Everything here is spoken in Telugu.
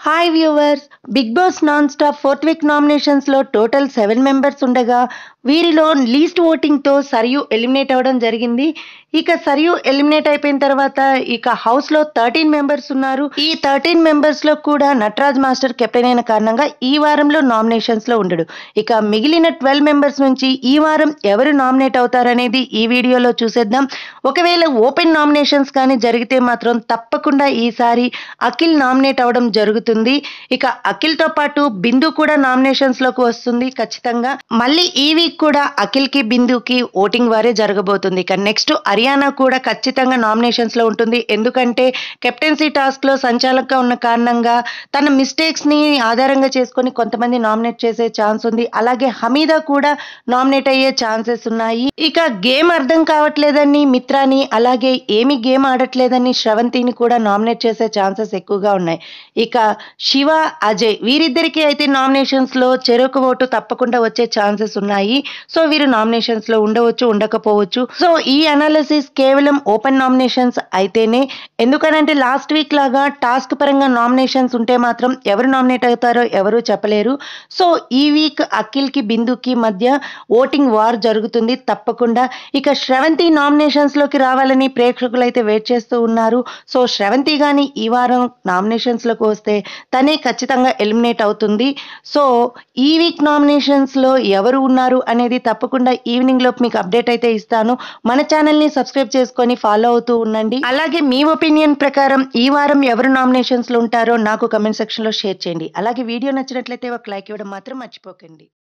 hi viewers Big Boss non stop fourth week నామినేషన్స్లో టోటల్ సెవెన్ మెంబర్స్ ఉండగా వీరిలో లీస్ట్ ఓటింగ్తో సరియు ఎలిమినేట్ అవ్వడం జరిగింది ఇక సరియు ఎలిమినేట్ అయిపోయిన తర్వాత ఇక హౌస్లో థర్టీన్ మెంబర్స్ ఉన్నారు ఈ థర్టీన్ మెంబర్స్లో కూడా నటరాజ్ మాస్టర్ కెప్టెన్ అయిన కారణంగా ఈ వారంలో నామినేషన్స్లో ఉండడు ఇక మిగిలిన ట్వెల్వ్ మెంబర్స్ నుంచి ఈ వారం ఎవరు నామినేట్ అవుతారనేది ఈ వీడియోలో చూసేద్దాం ఒకవేళ ఓపెన్ నామినేషన్స్ కానీ జరిగితే మాత్రం తప్పకుండా ఈసారి అఖిల్ నామినేట్ అవ్వడం జరుగుతుంది ఇక అఖిల్తో పాటు బిందు కూడా నామినేషన్స్ లోకి వస్తుంది ఖచ్చితంగా మళ్ళీ ఈ వీక్ కూడా అఖిల్ కి బిందుకి ఓటింగ్ వారే జరగబోతుంది ఇక నెక్స్ట్ హర్యానా కూడా ఖచ్చితంగా నామినేషన్స్ లో ఉంటుంది ఎందుకంటే కెప్టెన్సీ టాస్క్ లో సంచాలకంగా ఉన్న కారణంగా తన మిస్టేక్స్ ని ఆధారంగా చేసుకొని కొంతమంది నామినేట్ చేసే ఛాన్స్ ఉంది అలాగే హమీదా కూడా నామినేట్ అయ్యే ఛాన్సెస్ ఉన్నాయి ఇక గేమ్ అర్థం కావట్లేదని మిత్రాని అలాగే ఏమి గేమ్ ఆడట్లేదని శ్రవంతిని కూడా నామినేట్ చేసే ఛాన్సెస్ ఎక్కువగా ఉన్నాయి ఇక శివ అజయ్ వీరిద్దరికి అయితే నామినేషన్స్ లో చెరొక ఓటు తప్పకుండా వచ్చే ఛాన్సెస్ ఉన్నాయి సో వీరు నామినేషన్స్ లో ఉండవచ్చు ఉండకపోవచ్చు సో ఈ అనాలిసిస్ కేవలం ఓపెన్ నామినేషన్స్ అయితేనే ఎందుకనంటే లాస్ట్ వీక్ లాగా టాస్క్ పరంగా నామినేషన్స్ ఉంటే మాత్రం ఎవరు నామినేట్ అవుతారో ఎవరు చెప్పలేరు సో ఈ వీక్ అఖిల్ కి బిందుకి మధ్య ఓటింగ్ వార్ జరుగుతుంది తప్పకుండా ఇక శ్రవంతి నామినేషన్స్ లోకి రావాలని ప్రేక్షకులు అయితే వెయిట్ చేస్తూ ఉన్నారు సో శ్రవంతి గాని ఈ వారం నామినేషన్స్ లోకి వస్తే తనే ఖచ్చితంగా ఎలిమినేట్ అవుతుంది సో ఈ వీక్ నామినేషన్స్ లో ఎవరు ఉన్నారు అనేది తప్పకుండా ఈవినింగ్ లోపు మీకు అప్డేట్ అయితే ఇస్తాను మన ఛానల్ ని సబ్స్క్రైబ్ చేసుకొని ఫాలో అవుతూ ఉండండి అలాగే మీ ఒపీనియన్ ప్రకారం ఈ వారం ఎవరు నామినేషన్స్ లో ఉంటారో నాకు కమెంట్ సెక్షన్ లో షేర్ చేయండి అలాగే వీడియో నచ్చినట్లయితే ఒక లైక్ ఇవ్వడం మాత్రం మర్చిపోకండి